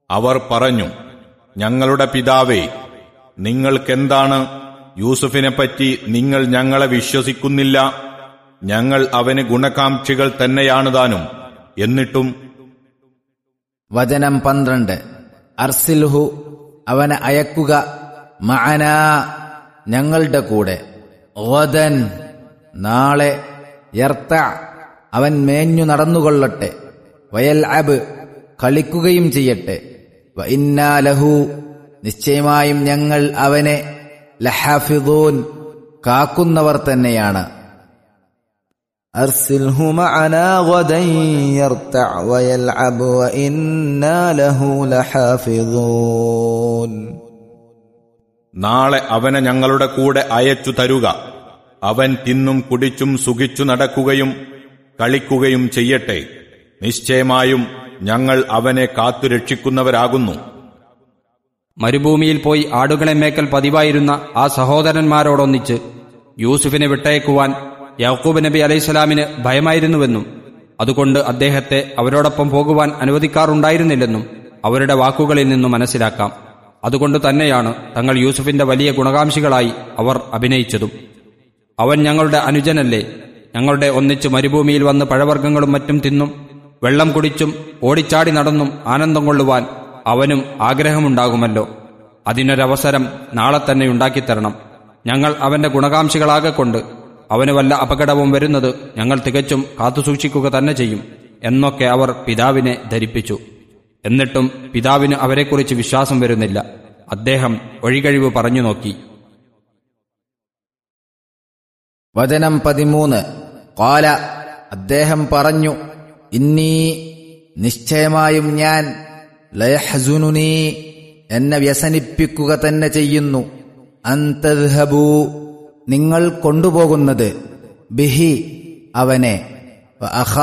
അവർ പറഞ്ഞു ഞങ്ങളുടെ പിതാവേ നിങ്ങൾക്കെന്താണ് യൂസുഫിനെപ്പറ്റി നിങ്ങൾ ഞങ്ങളെ വിശ്വസിക്കുന്നില്ല ഞങ്ങൾ അവന് ഗുണകാംക്ഷികൾ തന്നെയാണ് താനും എന്നിട്ടും വചനം പന്ത്രണ്ട് അർസിൽഹു അവനെ അയക്കുക മഅന ഞങ്ങളുടെ കൂടെ ഓദൻ നാളെ യർത്ത അവൻ മേഞ്ഞു നടന്നുകൊള്ളട്ടെ വയൽ അബ് കളിക്കുകയും ചെയ്യട്ടെ വ ഇന്നാ ലഹു നിശ്ചയമായും ഞങ്ങൾ അവനെ ലഹാഫിദൂൻ കാക്കുന്നവർ തന്നെയാണ് أرسله معنا غدا يرتع ويلعب وإنا له لحافظون നാളെ അവനെ ഞങ്ങളുടെ കൂടെ അയച്ചു തരുക അവൻ തിന്നും കുടിച്ചും സുഖിച്ചു നടക്കുകയും കളിക്കുകയും ചെയ്യട്ടെ നിശ്ചയമായും ഞങ്ങൾ അവനെ കാത്തുരക്ഷിക്കുന്നവരാകുന്നു മരുഭൂമിയിൽ പോയി ആടുകളെ മേക്കൽ പതിവായിരുന്ന ആ സഹോദരന്മാരോടൊന്നിച്ച് യൂസുഫിനെ വിട്ടയക്കുവാൻ യാക്കൂബ് നബി അലൈഹിസ്സലാമിന് ഭയമായിരുന്നുവെന്നും അതുകൊണ്ട് അദ്ദേഹത്തെ അവരോടൊപ്പം പോകുവാൻ അനുവദിക്കാറുണ്ടായിരുന്നില്ലെന്നും അവരുടെ വാക്കുകളിൽ നിന്നും മനസ്സിലാക്കാം അതുകൊണ്ട് തന്നെയാണ് തങ്ങൾ യൂസുഫിന്റെ വലിയ ഗുണകാംക്ഷികളായി അവർ അഭിനയിച്ചതും അവൻ ഞങ്ങളുടെ അനുജനല്ലേ ഞങ്ങളുടെ ഒന്നിച്ച് മരുഭൂമിയിൽ വന്ന് പഴവർഗ്ഗങ്ങളും മറ്റും തിന്നും വെള്ളം കുടിച്ചും ഓടിച്ചാടി നടന്നും ആനന്ദം കൊള്ളുവാൻ അവനും ആഗ്രഹമുണ്ടാകുമല്ലോ അതിനൊരവസരം നാളെ തന്നെ ഉണ്ടാക്കിത്തരണം ഞങ്ങൾ അവന്റെ ഗുണകാംക്ഷികളാകൊണ്ട് അവന് വല്ല അപകടവും വരുന്നത് ഞങ്ങൾ തികച്ചും കാത്തുസൂക്ഷിക്കുക തന്നെ ചെയ്യും എന്നൊക്കെ അവർ പിതാവിനെ ധരിപ്പിച്ചു എന്നിട്ടും പിതാവിന് അവരെക്കുറിച്ച് വിശ്വാസം വരുന്നില്ല അദ്ദേഹം ഒഴികഴിവ് പറഞ്ഞു നോക്കി വചനം പതിമൂന്ന് കാല അദ്ദേഹം പറഞ്ഞു ഇന്നീ നിശ്ചയമായും ഞാൻ ലയഹസുനുനീ എന്നെ വ്യസനിപ്പിക്കുക തന്നെ ചെയ്യുന്നു അന്തദ്ഹബൂ നിങ്ങൾ കൊണ്ടുപോകുന്നത് ബിഹി അവനെ വ അഖ